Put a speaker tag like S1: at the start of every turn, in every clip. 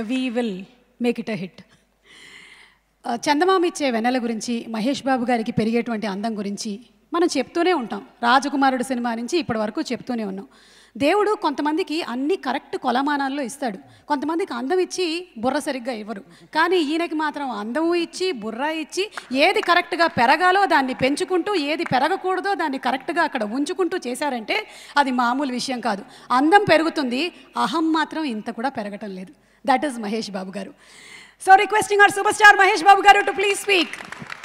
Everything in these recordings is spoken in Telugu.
S1: we will make it a hit చందమామ ఇచ్చే వెన్నెల గురించి మహేష్ బాబు గారికి పెరిగేటువంటి అందం గురించి మనం చెప్తూనే ఉంటాం రాజకుమారుడు సినిమా నుంచి ఇప్పటి వరకు చెప్తూనే ఉన్నాం దేవుడు కొంతమందికి అన్ని కరెక్ట్ కొలమానాల్లో ఇస్తాడు కొంతమందికి అందం ఇచ్చి బుర్ర సరిగ్గా ఇవ్వరు కానీ ఈయనకి మాత్రం అందము ఇచ్చి బుర్ర ఇచ్చి ఏది కరెక్ట్గా పెరగాలో దాన్ని పెంచుకుంటూ ఏది పెరగకూడదో దాన్ని కరెక్ట్గా అక్కడ ఉంచుకుంటూ చేశారంటే అది మామూలు విషయం కాదు అందం పెరుగుతుంది అహం మాత్రం ఇంత కూడా పెరగటం లేదు that is Mahesh Babu garu so requesting our super star Mahesh Babu garu to please speak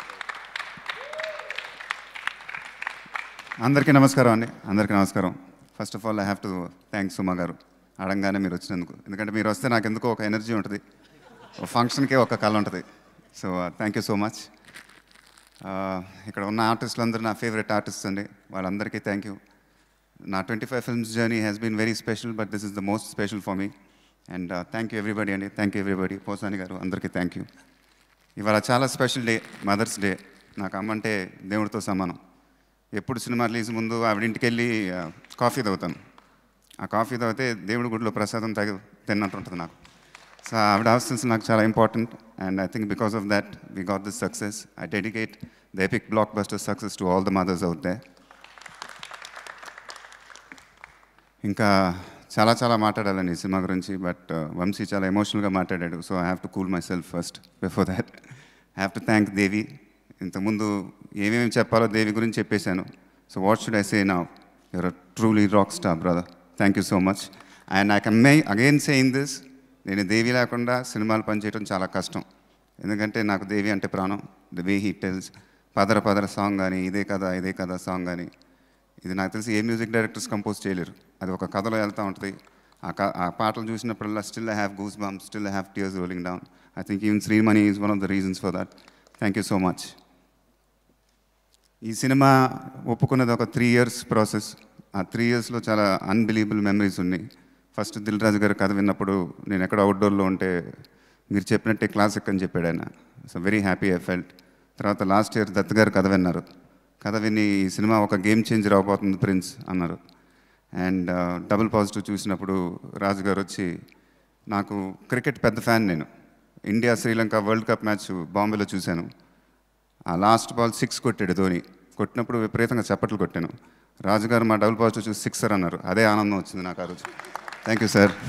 S2: అందరికీ నమస్కారం అండి అందరికీ నమస్కారం first of all I have to thanks Suma garu అడంగానే మీరు వచ్చినందుకు ఎందుకంటే మీరు వస్తే నాకు ఎందుకో ఒక ఎనర్జీ ఉంటుంది ఒక ఫంక్షన్కే ఒక కళ ఉంటుంది so thank you so much ఇక్కడ ఉన్న ఆర్టిస్టులు అందరూ నా ఫేవరెట్ ఆర్టిస్ట్ అండి వాళ్ళందరికీ థ్యాంక్ యూ నా twenty five films journey has been very special but this is the most special for me and thank you everybody అండి thank you everybody Posani garu అందరికీ థ్యాంక్ యూ ఇవాళ చాలా స్పెషల్ డే మదర్స్ డే నాకు అమ్మంటే దేవుడితో సమానం ఎప్పుడు సినిమా రిలీజ్ ముందు ఆవిడింటికి వెళ్ళి ఆ, కాఫీ తాగుతాను ఆ కాఫీ తాగితే దేవుడి గుడిలో ప్రసాదం తాగి తిన్నట్టు ఉంటుంది నాకు సో ఆవిడ ఆబ్సెన్స్ నాకు చాలా important and I think because of that we got this success I dedicate the epic blockbuster success to all the mothers out there ఇంకా చాలా చాలా మాట్లాడాలని ఈ సినిమా గురించి బట్ వంశీ చాలా ఎమోషనల్గా మాట్లాడాడు so I have to cool myself first before that I have to thank Devi ఇంతకుముందు ఏమేమి చెప్పాలో దేవి గురించి చెప్పేశాను so what should I say నా your truly rock star brother thank you so much and I can may again saying this నేను దేవి లేకుండా సినిమాలు పనిచేయడం చాలా కష్టం ఎందుకంటే నాకు దేవి అంటే ప్రాణం ద వే హీ టెల్స్ పదర పదర సాంగ్ కానీ ఇదే కదా ఇదే కదా సాంగ్ కానీ ఇది నాకు తెలిసి ఏ మ్యూజిక్ డైరెక్టర్స్ కంపోజ్ చేయలేరు అది ఒక కథలో వెళ్తూ ఉంటుంది ఆ క ఆ పాటలు చూసినప్పుడల్లా still I have goosebumps still I have tears rolling down I think even Srimani is one of the reasons for that thank you so much ఈ సినిమా ఒప్పుకున్నది ఒక త్రీ ఇయర్స్ ప్రాసెస్ ఆ త్రీ ఇయర్స్లో చాలా అన్బిలీవబుల్ మెమరీస్ ఉన్నాయి ఫస్ట్ దిల్ రాజు గారి కథ విన్నప్పుడు నేను ఎక్కడ అవుట్డోర్లో ఉంటే మీరు చెప్పినట్టే క్లాసిక్ అని చెప్పాడు ఆయన so very happy I felt తర్వాత లాస్ట్ ఇయర్ దత్ గారు కథ విన్నారు కథ విని ఈ సినిమా ఒక గేమ్ చేంజర్ అవబోతుంది ప్రిన్స్ అన్నారు అండ్ డబుల్ పాజిటివ్ చూసినప్పుడు రాజు గారు వచ్చి నాకు క్రికెట్ పెద్ద ఫ్యాన్ నేను India Sri Lanka world cup match బాంబేలో చూశాను ఆ లాస్ట్ బాల్ సిక్స్ కొట్టాడు ధోని కొట్టినప్పుడు విపరీతంగా చప్పట్లు కొట్టాను రాజుగారు మా డబుల్ పాజిటివ్ చూసి సిక్సర్ అన్నారు అదే ఆనందం వచ్చింది నాకు ఆ రోజు థ్యాంక్ యూ సార్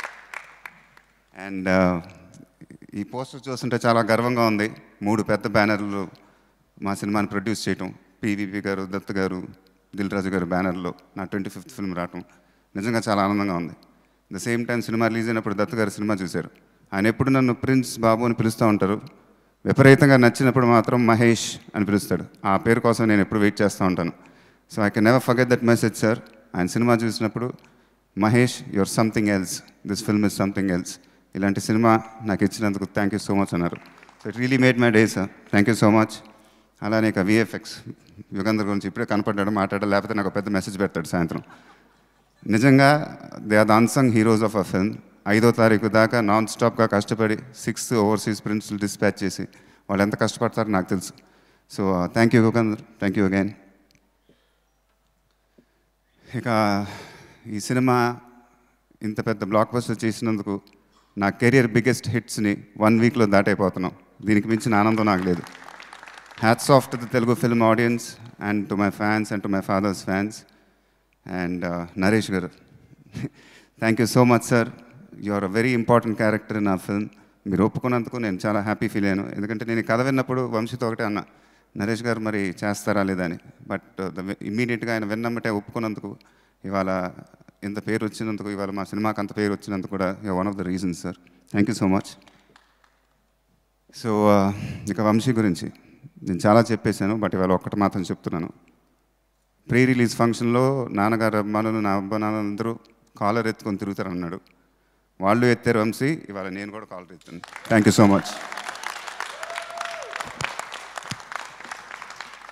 S2: అండ్ ఈ పోస్టర్ చూస్తుంటే చాలా గర్వంగా ఉంది మూడు పెద్ద బ్యానర్లు మా సినిమాని ప్రొడ్యూస్ చేయటం పివిపి గారు దత్ గారు దిల్ రాజు గారు బ్యానర్లో నా ట్వంటీ ఫిఫ్త్ ఫిల్మ్ రావటం నిజంగా చాలా ఆనందంగా ఉంది the same time cinema release అయినప్పుడు దత్ గారు సినిమా చూశారు ఆయన ఎప్పుడు నన్ను ప్రిన్స్ బాబు అని పిలుస్తూ ఉంటారు విపరీతంగా నచ్చినప్పుడు మాత్రం మహేష్ అని పిలుస్తాడు ఆ పేరు కోసం నేను ఎప్పుడు వెయిట్ చేస్తూ ఉంటాను so I can never forget that message sir ఆయన సినిమా చూసినప్పుడు Mahesh your something else this film is something else ఇలాంటి సినిమా నాకు ఇచ్చినందుకు థ్యాంక్ యూ సో మచ్ అన్నారు so it really made my day sir thank you so much అలానే ఇక విఎఫ్ఎక్స్ యుగంధర్ గురించి ఇప్పుడే కనపడ్డాడు మాట్లాడాడు లేకపోతే నాకు ఒక పెద్ద మెసేజ్ పెడతాడు సాయంత్రం నిజంగా they are the unsung heroes of a film ఐదో తారీఖు దాకా నాన్ స్టాప్గా కష్టపడి సిక్స్త్ ఓవర్సీస్ ప్రిన్స్లు డిస్పాచ్ చేసి వాళ్ళు ఎంత కష్టపడతారో నాకు తెలుసు so thank you Yugandhar thank you again ఇక ఈ సినిమా ఇంత పెద్ద బ్లాక్ బస్టర్ చేసినందుకు నా కెరియర్ బిగ్గెస్ట్ హిట్స్ని వన్ వీక్లో దాటైపోతున్నాం దీనికి మించిన ఆనందం నాకు లేదు hats off to the Telugu film audience and to my fans and to my father's fans and Naresh garu thank you so much sir you are a very important character in a film మీరు ఒప్పుకున్నందుకు నేను చాలా హ్యాపీ ఫీల్ అయ్యాను ఎందుకంటే నేను ఈ కథ విన్నప్పుడు వంశీతో ఒకటే అన్నా నరేష్ గారు మరి చేస్తారా లేదా అని బట్ ఇమ్మీడియట్గా ఆయన విన్నమ్మటే ఒప్పుకున్నందుకు ఇవాళ ఇంత పేరు వచ్చినందుకు ఇవాళ మా సినిమాకి అంత పేరు వచ్చినందుకు కూడా one of the reasons sir thank you so much so ఇక వంశీ గురించి నేను చాలా చెప్పేశాను బట్ ఇవాళ ఒక్కటి మాత్రం చెప్తున్నాను ప్రీ రిలీజ్ ఫంక్షన్లో నాన్నగారు అభిమానులు నా అభిమానులు అందరూ కాలర్ ఎత్తుకొని తిరుగుతారు అన్నాడు వాళ్ళు ఎత్తారు వంశీ ఇవాళ నేను కూడా కాలర్ ఎత్తాను థ్యాంక్ యూ సో మచ్